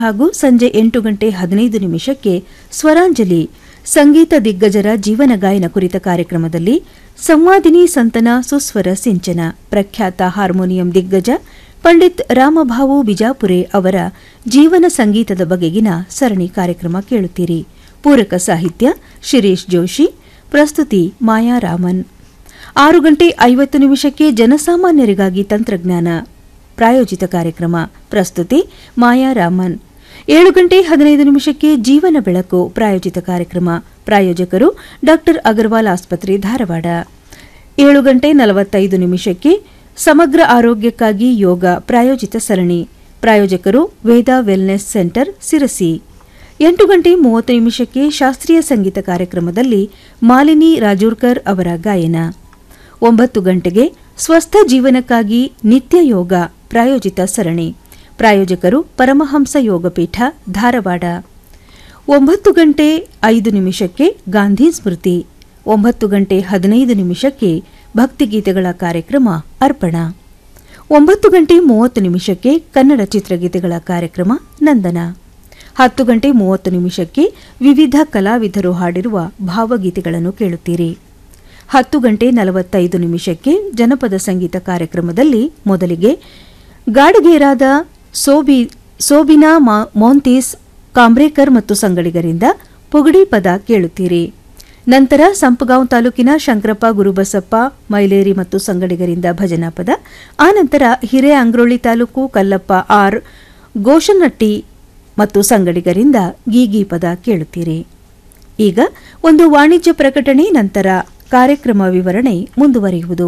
ಹಾಗೂ ಸಂಜೆ ಎಂಟು ಗಂಟೆ ಹದಿನೈದು ನಿಮಿಷಕ್ಕೆ ಸ್ವರಾಂಜಲಿ ಸಂಗೀತ ದಿಗ್ಗಜರ ಜೀವನ ಗಾಯನ ಕುರಿತ ಕಾರ್ಯಕ್ರಮದಲ್ಲಿ ಸಂವಾದಿನಿ ಸಂತನ ಸುಸ್ವರ ಸಿಂಚನ ಪ್ರಖ್ಯಾತ ಹಾರ್ಮೋನಿಯಂ ದಿಗ್ಗಜ ಪಂಡಿತ್ ರಾಮಭಾವು ಬಿಜಾಪುರೆ ಅವರ ಜೀವನ ಸಂಗೀತದ ಬಗೆಗಿನ ಸರಣಿ ಕಾರ್ಯಕ್ರಮ ಕೇಳುತ್ತೀರಿ ಪೂರಕ ಸಾಹಿತ್ಯ ಶಿರೀಶ್ ಜೋಶಿ ಪ್ರಸ್ತುತಿ ಮಾಯಾರಾಮನ್ ಆರು ಗಂಟೆ ಐವತ್ತು ನಿಮಿಷಕ್ಕೆ ಜನಸಾಮಾನ್ಯರಿಗಾಗಿ ತಂತ್ರಜ್ಞಾನ ಪ್ರಾಯೋಜಿತ ಕಾರ್ಯಕ್ರಮ ಪ್ರಸ್ತುತಿ ಮಾಯಾರಾಮನ್ ಏಳು ಗಂಟೆ ಹದಿನೈದು ನಿಮಿಷಕ್ಕೆ ಜೀವನ ಬೆಳಕು ಪ್ರಾಯೋಜಿತ ಕಾರ್ಯಕ್ರಮ ಪ್ರಾಯೋಜಕರು ಡಾ ಅಗರ್ವಾಲ್ ಆಸ್ಪತ್ರೆ ಧಾರವಾಡ ಏಳು ಗಂಟೆ ನಲವತ್ತೈದು ನಿಮಿಷಕ್ಕೆ ಸಮಗ್ರ ಆರೋಗ್ಯಕ್ಕಾಗಿ ಯೋಗ ಪ್ರಾಯೋಜಿತ ಸರಣಿ ಪ್ರಾಯೋಜಕರು ವೇದಾ ವೆಲ್ನೆಸ್ ಸೆಂಟರ್ ಸಿರಸಿ ಎಂಟು ಗಂಟೆ ಮೂವತ್ತು ನಿಮಿಷಕ್ಕೆ ಶಾಸ್ತ್ರೀಯ ಸಂಗೀತ ಕಾರ್ಯಕ್ರಮದಲ್ಲಿ ಮಾಲಿನಿ ರಾಜೂರ್ಕರ್ ಅವರ ಗಾಯನ ಒಂಬತ್ತು ಗಂಟೆಗೆ ಸ್ವಸ್ಥ ಜೀವನಕ್ಕಾಗಿ ನಿತ್ಯ ಯೋಗ ಪ್ರಾಯೋಜಿತ ಸರಣಿ ಪ್ರಾಯೋಜಕರು ಪರಮಹಂಸ ಯೋಗಪೀಠ ಧಾರವಾಡ ಒಂಬತ್ತು ಗಂಟೆ ಐದು ನಿಮಿಷಕ್ಕೆ ಗಾಂಧಿ ಸ್ಮೃತಿ ಒಂಬತ್ತು ಗಂಟೆ ಹದಿನೈದು ನಿಮಿಷಕ್ಕೆ ಭಕ್ತಿಗೀತೆಗಳ ಕಾರ್ಯಕ್ರಮ ಅರ್ಪಣ ಒಂಬತ್ತು ಗಂಟೆ ಮೂವತ್ತು ನಿಮಿಷಕ್ಕೆ ಕನ್ನಡ ಚಿತ್ರಗೀತೆಗಳ ಕಾರ್ಯಕ್ರಮ ನಂದನ ಹತ್ತು ಗಂಟೆ ಮೂವತ್ತು ನಿಮಿಷಕ್ಕೆ ವಿವಿಧ ಕಲಾವಿದರು ಹಾಡಿರುವ ಭಾವಗೀತೆಗಳನ್ನು ಕೇಳುತ್ತೀರಿ ಹತ್ತು ಗಂಟೆ ನಲವತ್ತೈದು ನಿಮಿಷಕ್ಕೆ ಜನಪದ ಸಂಗೀತ ಕಾರ್ಯಕ್ರಮದಲ್ಲಿ ಮೊದಲಿಗೆ ಗಾಡಗೇರಾದ ಸೋಬಿ ಸೋಬಿನಾ ಮಾ- ಮೋಂತೀಸ್ ಕಾಂಬ್ರೇಕರ್ ಮತ್ತು ಸಂಗಡಿಗರಿಂದ ಪುಗಡಿ ಪದ ಕೇಳುತ್ತೀರಿ ನಂತರ ಸಂಪಗಾಂವ್ ತಾಲೂಕಿನ ಶಂಕರಪ್ಪ ಗುರುಬಸಪ್ಪ ಮೈಲೇರಿ ಮತ್ತು ಸಂಗಡಿಗರಿಂದ ಭಜನಾ ಪದ ಆನಂತರ ಹಿರೇ ಅಂಗ್ರೋಳಿ ತಾಲೂಕು ಕಲ್ಲಪ್ಪ ಆರ್ ಗೋಶನಟ್ಟಿ ಮತ್ತು ಸಂಗಡಿಗರಿಂದ ಗೀಗಿ ಪದ ಕೇಳುತ್ತೀರಿ ಈಗ ಒಂದು ವಾಣಿಜ್ಯ ಪ್ರಕಟಣೆ ನಂತರ ಕಾರ್ಯಕ್ರಮ ವಿವರಣೆ ಮುಂದುವರಿಯುವುದು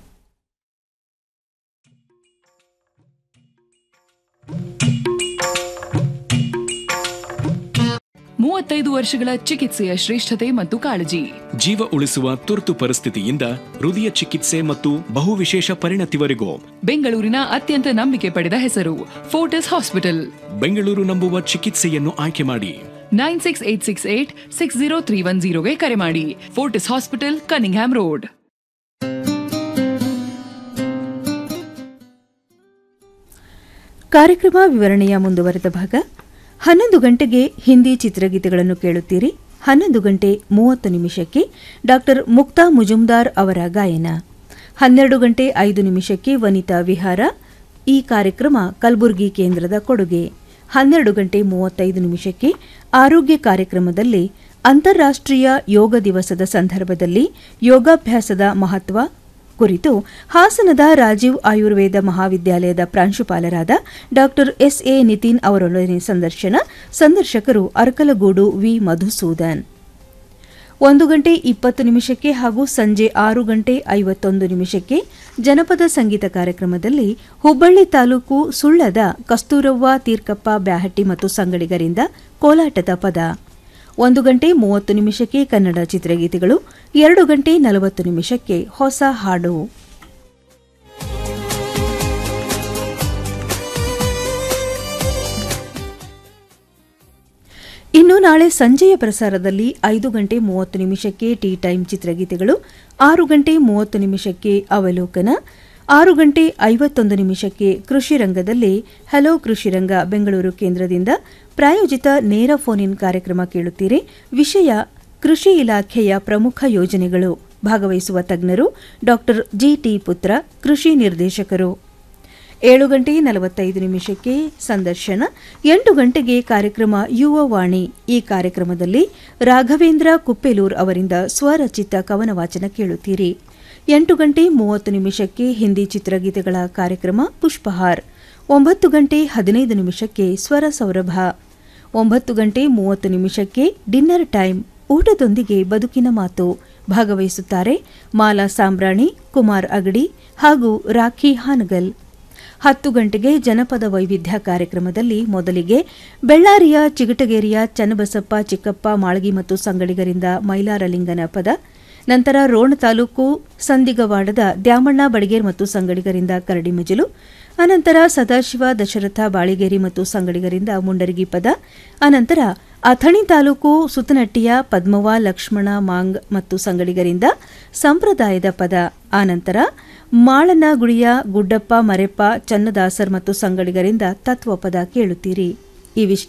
ಮೂವತ್ತೈದು ವರ್ಷಗಳ ಚಿಕಿತ್ಸೆಯ ಶ್ರೇಷ್ಠತೆ ಮತ್ತು ಕಾಳಜಿ ಜೀವ ಉಳಿಸುವ ತುರ್ತು ಪರಿಸ್ಥಿತಿಯಿಂದ ಹೃದಯ ಚಿಕಿತ್ಸೆ ಮತ್ತು ಬಹುವಿಶೇಷ ಪರಿಣತಿವರೆಗೂ ಬೆಂಗಳೂರಿನ ಅತ್ಯಂತ ನಂಬಿಕೆ ಪಡೆದ ಹೆಸರು ಫೋರ್ಟಿಸ್ ಹಾಸ್ಪಿಟಲ್ ಬೆಂಗಳೂರು ನಂಬುವ ಚಿಕಿತ್ಸೆಯನ್ನು ಆಯ್ಕೆ ಮಾಡಿ nine six eight six eight six zero three one ಜೀರೋಗೆ ಕರೆ ಮಾಡಿ ಫೋರ್ಟಿಸ್ ಹಾಸ್ಪಿಟಲ್ ಕನಿಂಗ್ಹ್ಯಾಮ್ ರೋಡ್ ಕಾರ್ಯಕ್ರಮ ವಿವರಣೆಯ ಮುಂದುವರೆದ ಭಾಗ ಹನ್ನೊಂದು ಗಂಟೆಗೆ ಹಿಂದಿ ಚಿತ್ರಗೀತೆಗಳನ್ನು ಕೇಳುತ್ತೀರಿ ಹನ್ನೊಂದು ಗಂಟೆ ಮೂವತ್ತು ನಿಮಿಷಕ್ಕೆ ಡಾಕ್ಟರ್ ಮುಕ್ತಾ ಮುಜುಮ್ದಾರ್ ಅವರ ಗಾಯನ ಹನ್ನೆರಡು ಗಂಟೆ ಐದು ನಿಮಿಷಕ್ಕೆ ವನಿತಾ ವಿಹಾರ ಈ ಕಾರ್ಯಕ್ರಮ ಕಲಬುರಗಿ ಕೇಂದ್ರದ ಕೊಡುಗೆ ಹನ್ನೆರಡು ಗಂಟೆ ಮೂವತ್ತೈದು ನಿಮಿಷಕ್ಕೆ ಆರೋಗ್ಯ ಕಾರ್ಯಕ್ರಮದಲ್ಲಿ ಅಂತಾರಾಷ್ಟ್ರೀಯ ಯೋಗ ದಿವಸದ ಸಂದರ್ಭದಲ್ಲಿ ಯೋಗಾಭ್ಯಾಸದ ಮಹತ್ವ ಕುರಿತು ಹಾಸನದ ರಾಜೀವ್ ಆಯುರ್ವೇದ ಮಹಾವಿದ್ಯಾಲಯದ ಪ್ರಾಂಶುಪಾಲರಾದ ಡಾ ಎಸ್ಎ ನಿತಿನ್ ಅವರೊಡನೆ ಸಂದರ್ಶನ ಸಂದರ್ಶಕರು ಅರ್ಕಲಗೂಡು ವಿ ಮಧುಸೂದನ್ ಒಂದು ಗಂಟೆ ಇಪ್ಪತ್ತು ನಿಮಿಷಕ್ಕೆ ಹಾಗೂ ಸಂಜೆ ಆರು ಗಂಟೆ ಐವತ್ತೊಂದು ನಿಮಿಷಕ್ಕೆ ಜನಪದ ಸಂಗೀತ ಕಾರ್ಯಕ್ರಮದಲ್ಲಿ ಹುಬ್ಬಳ್ಳಿ ತಾಲೂಕು ಸುಳ್ಳದ ಕಸ್ತೂರವ್ವ ತೀರ್ಕಪ್ಪ ಬ್ಯಾಹಟ್ಟಿ ಮತ್ತು ಸಂಗಡಿಗರಿಂದ ಕೋಲಾಟದ ಪದ ಒಂದು ಗಂಟೆ ಮೂವತ್ತು ನಿಮಿಷಕ್ಕೆ ಕನ್ನಡ ಚಿತ್ರಗೀತೆಗಳು ಎರಡು ಗಂಟೆ ನಲವತ್ತು ನಿಮಿಷಕ್ಕೆ ಹೊಸ ಹಾಡು ಇನ್ನು ನಾಳೆ ಸಂಜೆಯ ಪ್ರಸಾರದಲ್ಲಿ ಐದು ಗಂಟೆ ಮೂವತ್ತು ನಿಮಿಷಕ್ಕೆ ಟೀ ಟೈಮ್ ಚಿತ್ರಗೀತೆಗಳು ಆರು ಗಂಟೆ ಮೂವತ್ತು ನಿಮಿಷಕ್ಕೆ ಅವಲೋಕನ ಆರು ಗಂಟೆ ಐವತ್ತೊಂದು ನಿಮಿಷಕ್ಕೆ ಕೃಷಿ ರಂಗದಲ್ಲಿ ಹಲೋ ಕೃಷಿ ರಂಗ ಬೆಂಗಳೂರು ಕೇಂದ್ರದಿಂದ ಪ್ರಾಯೋಜಿತ ನೇರ ಫೋನ್ ಇನ್ ಕಾರ್ಯಕ್ರಮ ಕೇಳುತ್ತೀರಿ ವಿಷಯ ಕೃಷಿ ಇಲಾಖೆಯ ಪ್ರಮುಖ ಯೋಜನೆಗಳು ಭಾಗವಹಿಸುವ ತಜ್ಞರು ಡಾ ಜಿಟಿ ಪುತ್ರ ಕೃಷಿ ನಿರ್ದೇಶಕರು ಏಳು ಗಂಟೆ ನಲವತ್ತೈದು ನಿಮಿಷಕ್ಕೆ ಸಂದರ್ಶನ ಎಂಟು ಗಂಟೆಗೆ ಕಾರ್ಯಕ್ರಮ ಯುವ ವಾಣಿ ಈ ಕಾರ್ಯಕ್ರಮದಲ್ಲಿ ರಾಘವೇಂದ್ರ ಕುಪ್ಪೆಲೂರ್ ಅವರಿಂದ ಸ್ವರಚಿತ ಕವನ ವಾಚನ ಕೇಳುತ್ತೀರಿ ಎಂಟು ಗಂಟೆ ಮೂವತ್ತು ನಿಮಿಷಕ್ಕೆ ಹಿಂದಿ ಚಿತ್ರಗೀತೆಗಳ ಕಾರ್ಯಕ್ರಮ ಪುಷ್ಪಹಾರ್ ಒಂಬತ್ತು ಗಂಟೆ ಹದಿನೈದು ನಿಮಿಷಕ್ಕೆ ಸ್ವರ ಸೌರಭ ಒಂಬತ್ತು ಗಂಟೆ ಮೂವತ್ತು ನಿಮಿಷಕ್ಕೆ ಡಿನ್ನರ್ ಟೈಮ್ ಊಟದೊಂದಿಗೆ ಬದುಕಿನ ಮಾತು ಭಾಗವಹಿಸುತ್ತಾರೆ ಮಾಲಾ ಸಾಂಬ್ರಾಣಿ ಕುಮಾರ್ ಅಗಡಿ ಹಾಗೂ ರಾಖಿ ಹಾನಗಲ್ ಹತ್ತು ಗಂಟೆಗೆ ಜನಪದ ವೈವಿಧ್ಯ ಕಾರ್ಯಕ್ರಮದಲ್ಲಿ ಮೊದಲಿಗೆ ಬೆಳ್ಳಾರಿಯ ಚಿಗಟಗೇರಿಯ ಚನ್ನಬಸಪ್ಪ ಚಿಕ್ಕಪ್ಪ ಮಾಳಗಿ ಮತ್ತು ಸಂಗಡಿಗರಿಂದ ಮೈಲಾರಲಿಂಗನ ಪದ ನಂತರ ರೋಣ ತಾಲೂಕು ಸಂದಿಗವಾಡದ ದ್ಯಾಮಣ್ಣ ಬಡಿಗೇರ್ ಮತ್ತು ಸಂಗಡಿಗರಿಂದ ಕರಡಿ ಮಜಲು ಅನಂತರ ಸದಾಶಿವ ದಶರಥ ಬಾಳಿಗೇರಿ ಮತ್ತು ಸಂಗಡಿಗರಿಂದ ಮುಂಡರಗಿ ಪದ ಅನಂತರ ಅಥಣಿ ತಾಲೂಕು ಸುತನಟ್ಟಿಯ ಪದ್ಮವ ಲಕ್ಷ್ಮಣ ಮಾಂಗ್ ಮತ್ತು ಸಂಗಡಿಗರಿಂದ ಸಂಪ್ರದಾಯದ ಪದ ಆನಂತರ ಮಾಳನಗುಡಿಯ ಗುಡ್ಡಪ್ಪ ಮರೆಪ್ಪ ಚನ್ನದಾಸರ್ ಮತ್ತು ಸಂಗಡಿಗರಿಂದ ತತ್ವಪದ ಕೇಳುತ್ತೀರಿ ಈ ವಿಷ